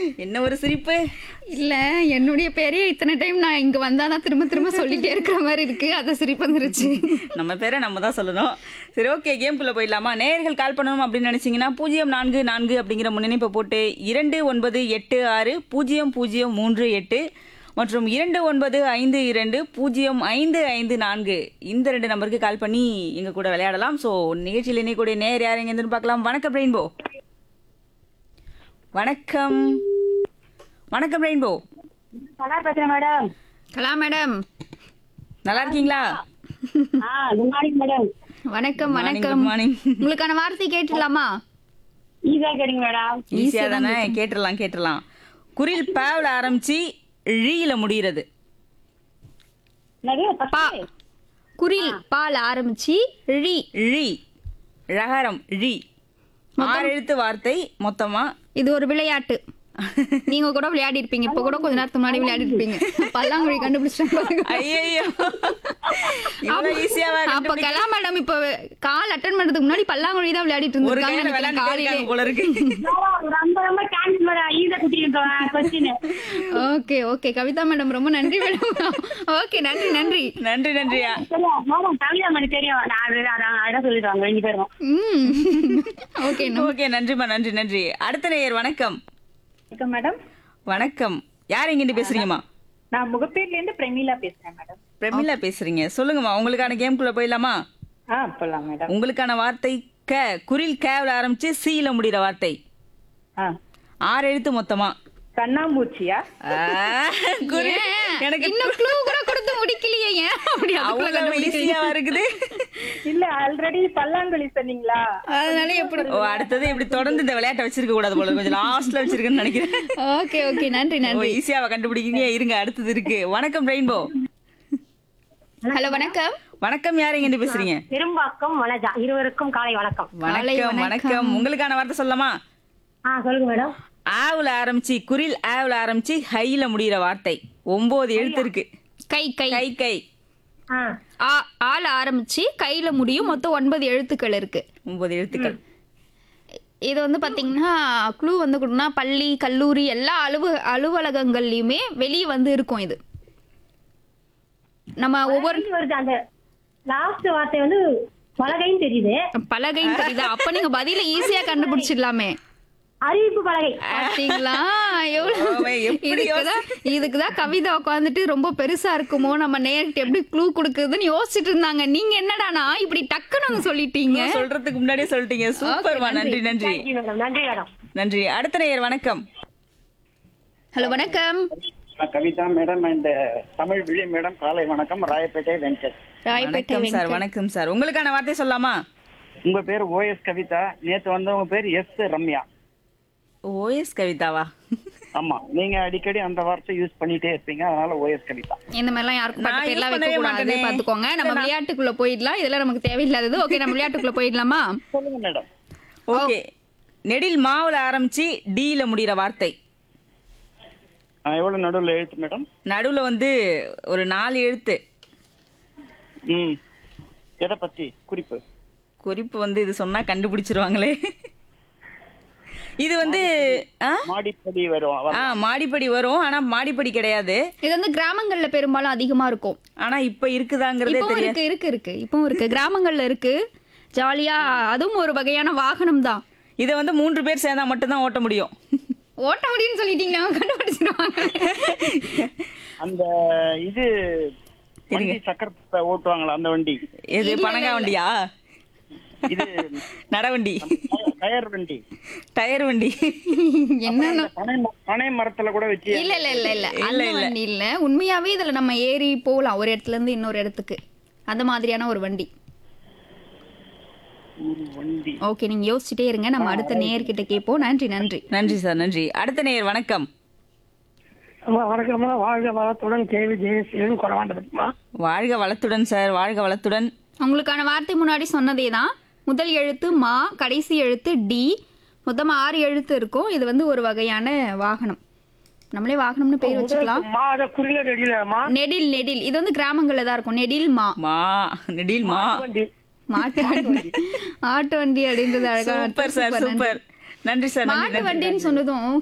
என்ன ஒரு சிரிப்பு இல்ல என்னுடைய பேரே இத்தனை டைம் நான் இங்க வந்தாதான் திரும்ப திரும்ப சொல்லிட்டே இருக்கிற மாதிரி இருக்கு அத சிரிப்பு வந்துருச்சு நம்ம பேரை நம்ம தான் சொல்லணும் சரி ஓகே கேம்குள்ளே போயிடலாமா நேயர்கள் கால் பண்ணணும் அப்படின்னு நினைச்சீங்கன்னா பூஜ்ஜியம் நான்கு நான்கு அப்படிங்கிற முன்னிணைப்பை போட்டு இரண்டு ஒன்பது எட்டு ஆறு பூஜ்ஜியம் பூஜ்ஜியம் மூன்று எட்டு மற்றும் இரண்டு ஒன்பது ஐந்து இரண்டு பூஜ்ஜியம் ஐந்து ஐந்து நான்கு இந்த ரெண்டு நம்பருக்கு கால் பண்ணி எங்க கூட விளையாடலாம் ஸோ நிகழ்ச்சியில் இணையக்கூடிய நேர் யார் எங்கேருந்து பார்க்கலாம் வணக்கம் ரெயின்போ வணக்கம் வணக்கம் ரெயின்போ நல்லா பேசுறேன் மேடம் கலா மேடம் நல்லா இருக்கீங்களா ஆ குட் மார்னிங் மேடம் வணக்கம் Morning, வணக்கம் good morning. உங்களுக்கான வார்த்தை கேட்டுடலாமா ஈஸியா கேடுங்க மேடம் ஈஸியா தானே கேட்டுடலாம் கேட்டுடலாம் குரில் பேவ்ல ஆரம்பிச்சு ழீல முடிகிறது நிறைய பா குரில் பால் ஆரம்பிச்சு ழி ழி ழகரம் ழி ஆறு எழுத்து வார்த்தை மொத்தமா இது ஒரு விளையாட்டு நீங்க கூட விளையாடி இருப்பீங்க இப்ப கூட கொஞ்ச நேரத்துக்கு முன்னாடி விளையாடி இருப்பீங்க பல்லாங்குழி கண்டுபிடிச்சிட்டாங்க ஐயோ இவ்வளவு ஈஸியாவா அப்ப கலா மேடம் இப்ப கால் அட்டன் பண்றதுக்கு முன்னாடி பல்லாங்குழி தான் விளையாடிட்டு ஒரு கையில இருந்திருக்காங்க விளையாண்டு காலையிலே இருக்காங்க போல இருக்கு ரொம்ப ரொம்ப தேங்க்ஸ் மேடம் ஈஸியா குட்டிருக்கோம் question okay okay Kavitha madam ரொம்ப நன்றி மேடம் ஓகே நன்றி நன்றி நன்றி நன்றியா தெரியும் மேடம் கவிதா மணி தெரியும் நான் அது அதான் அதான் சொல்லிடுவாங்க ரெண்டு பேரும் ம் ஓகே ஓகே நன்றிமா நன்றி நன்றி அடுத்த நேயர் வணக்கம் வணக்கம் மேடம் வணக்கம் யார் எங்கிட்டு பேசுறீங்கம்மா நான் முகப்பேர்ல இருந்து பிரமீளா பேசுறேன் மேடம் பிரமிளா பேசுறீங்க சொல்லுங்கம்மா உங்களுக்கான கேம்குள்ள போயிடலாமா ஆ போலாம் மேடம் உங்களுக்கான வார்த்தை க குரில் கேவ்ல ஆரம்பிச்சு சீல முடிகிற வார்த்தை ஆ ஆறு எழுத்து மொத்தமா கண்ணாம்பூச்சியா ஆ, குரில் எனக்கு இன்னும் க்ளூ கூட கொடுத்து முடிக்கலையே ஏன் அப்படி அதுக்குள்ள அவ்வளவு கண்டுபிடிக்கிறீங்க ஈஸியா இருக்குது இல்ல ஆல்ரெடி பல்லாங்குழி சொன்னீங்களா அதனால எப்படி ஓ அடுத்தது இப்படி தொடர்ந்து இந்த விளையாட்டை வச்சிருக்க கூடாது போல கொஞ்சம் லாஸ்ட்ல வச்சிருக்கேன்னு நினைக்கிறேன் ஓகே ஓகே நன்றி ஓ நன்றி ஈஸியாவா கண்டுபிடிக்கிறீங்க இருங்க அடுத்தது இருக்கு வணக்கம் ரெயின்போ ஹலோ வணக்கம் வணக்கம் யார் எங்க பேசுறீங்க பெரும்பாக்கம் வனஜா இருவருக்கும் காலை வணக்கம் காலை வணக்கம் வணக்கம் உங்களுக்கான வார்த்தை சொல்லலாமா ஆ சொல்லுங்க மேடம் ஆவுல ஆரம்பிச்சு குரில் ஆவுல ஆரம்பிச்சு ஹைல முடியிற வார்த்தை ஒன்பது எழுத்து இருக்கு கை கை கை கை ஆ ஆ ஆள் ஆரம்பிச்சு கையில முடியும் மொத்தம் ஒன்பது எழுத்துக்கள் இருக்கு ஒன்பது எழுத்துக்கள் இது வந்து பாத்தீங்கன்னா க்ளூ வந்து கொடுனா பள்ளி கல்லூரி எல்லா அலுவ அலுவலகங்கள்லயுமே வெளியே வந்து இருக்கும் இது நம்ம ஒவ்வொரு பலகை வருது அந்த லாஸ்ட் வார்த்தை வந்து பலகைன்னு தெரியுது பலகைன்னு தெரியுதா அப்ப நீங்க பதில ஈஸியா கண்டுபிடிச்சிடலாமே அறிவிப்பு பலகை பாத்தீங்களா எவ்வளவு அவன் எப்படி இதுக்குதான் இதுக்குதான் கவிதா உட்காந்துட்டு ரொம்ப பெருசா இருக்குமோ நம்ம நேர்கிட்ட எப்படி க்ளூ கொடுக்குதுன்னு யோசிச்சுட்டு இருந்தாங்க நீங்க என்னடானா இப்படி டக்குன்னு வந்து சொல்லிட்டீங்க நான் சொல்றதுக்கு முன்னாடியே சொல்லிட்டீங்க சூப்பர்மா நன்றி நன்றி நன்றி மேடம் நன்றி மேடம் நன்றி அடுத்த நேயர் வணக்கம் ஹலோ வணக்கம் நான் கவிதா மேடம் இந்த தமிழ் விழி மேடம் காலை வணக்கம் ராயப்பேட்டை வெங்கட் ராயப்பேட்டை வணக்கம் சார் வணக்கம் சார் உங்களுக்கான வார்த்தை சொல்லலாமா உங்க பேர் ஓஎஸ் கவிதா நேத்து வந்தவங்க பேர் எஸ் ரம்யா ஓஎஸ் கவிதாவா ஆமா நீங்க அடிக்கடி அந்த வார்த்தை யூஸ் பண்ணிட்டே இருப்பீங்க அதனால ஓஎஸ் கவிதா இந்த மாதிரிலாம் யாருக்கும் பட்ட நான் பேர்லாம் use வைக்க பண்ணவே கூடாது மாட்டேனே. பாத்துக்கோங்க நம்ம விளையாட்டுக்குள்ள போயிடலாம் இதெல்லாம் நமக்கு தேவையில்லாதது ஓகே நம்ம விளையாட்டுக்குள்ள போயிடலாமா சொல்லுங்க மேடம் ஓகே நெடில் மாவுல ஆரம்பிச்சு டீல முடியிற வார்த்தை எவ்வளவு நடுவில் எழுத்து மேடம் நடுவுல வந்து ஒரு நாலு எழுத்து ம் எதை பத்தி குறிப்பு குறிப்பு வந்து இது சொன்னா கண்டுபிடிச்சிருவாங்களே இது வந்து ஆ? மாடிப்படி வரும் ஆ மாடிப்படி வரும் ஆனா மாடிப்படி கிடையாது இது வந்து கிராமங்கள்ல பெரும்பாலும் அதிகமா இருக்கும் ஆனா இப்ப இருக்குதாங்கிறதே இப்பவும் தெரியாது இருக்கு இருக்கு இருக்கு இப்பவும் இருக்கு கிராமங்கள்ல இருக்கு ஜாலியா அதுவும் ஒரு வகையான வாகனம் தான் இதை வந்து மூன்று பேர் சேர்ந்தா மட்டும்தான் ஓட்ட முடியும் ஓட்ட முடியும்னு சொல்லிட்டீங்களா கண்டுபிடிச்சிருவாங்க அந்த இது வண்டி சக்கரத்தை ஓட்டுவாங்களா அந்த வண்டி எது பனங்கா வண்டியா இது நடவண்டி டயர் வண்டி டயர் வண்டி என்னன்னா பனை ம- பனை மரத்துல கூட வச்சு இல்ல இல்ல இல்ல இல்ல அந்த வண்டி இல்ல உண்மையாவே இதுல நம்ம ஏறி போகலாம் ஒரு இடத்துல இருந்து இன்னொரு இடத்துக்கு அந்த மாதிரியான ஒரு வண்டி ஒரு வண்டி ஓகே நீங்க யோசிச்சுட்டே இருங்க நம்ம அடுத்த நேர்கிட்ட கேட்போம் நன்றி நன்றி நன்றி சார் நன்றி அடுத்த நேயர் வணக்கம் வணக்கம்மா வாழ்க வளத்துடன் கேவி ஜெயசீலன் குறவாண்டதுமா வாழ்க வளத்துடன் சார் வாழ்க வளத்துடன் உங்களுக்கான வார்த்தை முன்னாடி சொன்னதே தான் முதல் எழுத்து மா கடைசி எழுத்து டி மொத்தம் ஆறு எழுத்து இருக்கும் இது வந்து ஒரு வகையான வாகனம் நம்மளே வாகனம்னு பேர் வச்சுக்கலாம் மா அதை குறியில ரெடியிலமா நெடில் நெடில் இது வந்து கிராமங்கள்ல தான் இருக்கும் நெடில் மா மா நெடில் மா வண்டி மாட்டு வண்டி ஆட்டு வண்டி அப்படின்றது அழகா சூப்பர் சார் சூப்பர் நன்றி சார் நன்றி மாட்டு வண்டின்னு சொன்னதும்